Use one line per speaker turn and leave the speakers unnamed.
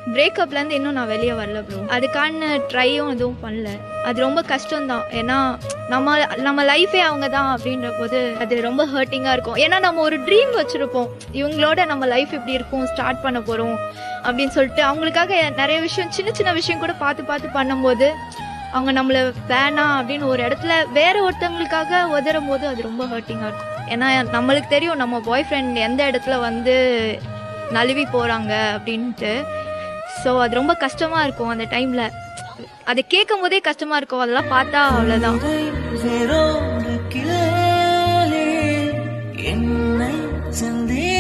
பிரேக்கப்லேருந்து இன்னும் நான் வெளியே வரல ப்ரோ அதுக்கான ட்ரையும் எதுவும் பண்ணல அது ரொம்ப கஷ்டம்தான் ஏன்னா நம்ம நம்ம லைஃபே அவங்க தான் அப்படின்ற போது அது ரொம்ப ஹர்ட்டிங்காக இருக்கும் ஏன்னா நம்ம ஒரு ட்ரீம் வச்சுருப்போம் இவங்களோட நம்ம லைஃப் இப்படி இருக்கும் ஸ்டார்ட் பண்ண போகிறோம் அப்படின்னு சொல்லிட்டு அவங்களுக்காக நிறைய விஷயம் சின்ன சின்ன விஷயம் கூட பார்த்து பார்த்து பண்ணும்போது அவங்க நம்மள வேணாம் அப்படின்னு ஒரு இடத்துல வேற ஒருத்தவங்களுக்காக உதறும் போது அது ரொம்ப ஹர்ட்டிங்காக இருக்கும் ஏன்னா நம்மளுக்கு தெரியும் நம்ம பாய் ஃப்ரெண்ட் எந்த இடத்துல வந்து நழுவி போகிறாங்க அப்படின்ட்டு ஸோ அது ரொம்ப கஷ்டமாக இருக்கும் அந்த டைமில் அதை கேட்கும் போதே கஷ்டமாக இருக்கும் அதெல்லாம் பார்த்தா அவ்வளோதான்
வேறோடு கிளையிலே என்னை சந்தே